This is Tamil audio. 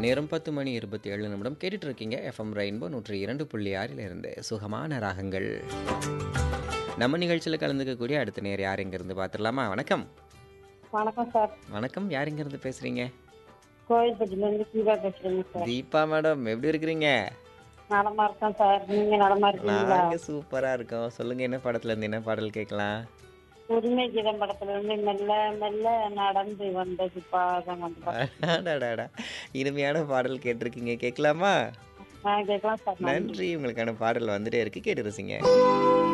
நேரம் பத்து மணி இருபத்தி ஏழு நிமிடம் கேட்டுட்டு இருக்கீங்க எஃப்எம் ரெயின்போ நூற்றி இரண்டு புள்ளி ஆறிலிருந்து சுகமான ராகங்கள் நம்ம நிகழ்ச்சியில் கலந்துக்கக்கூடிய அடுத்த நேர் யார் இருந்து பார்த்துடலாமா வணக்கம் வணக்கம் சார் வணக்கம் யார் இருந்து பேசுறீங்க கோயில்பட்டில இருந்து கீதா பேசுறேங்க சார் தீபா மேடம் எப்படி இருக்கிறீங்க நலமா இருக்கேன் சார் நீங்க நலமா இருக்கீங்களா நாங்க சூப்பரா இருக்கோம் சொல்லுங்க என்ன படத்துல இருந்து என்ன பாடல் கேட்கலாம் உரிமை கீதம் படத்துல இருந்து மெல்ல மெல்ல நடந்து வந்தது பாதம் வந்து அடாடாடா. இனிமையான பாடல் கேட்டிருக்கீங்க கேட்கலாமா நான் கேட்கலாம் சார் நன்றி. நன்றி உங்களுக்கான பாடல் வந்துட்டே இருக்கு கேட்டு ரசிங்க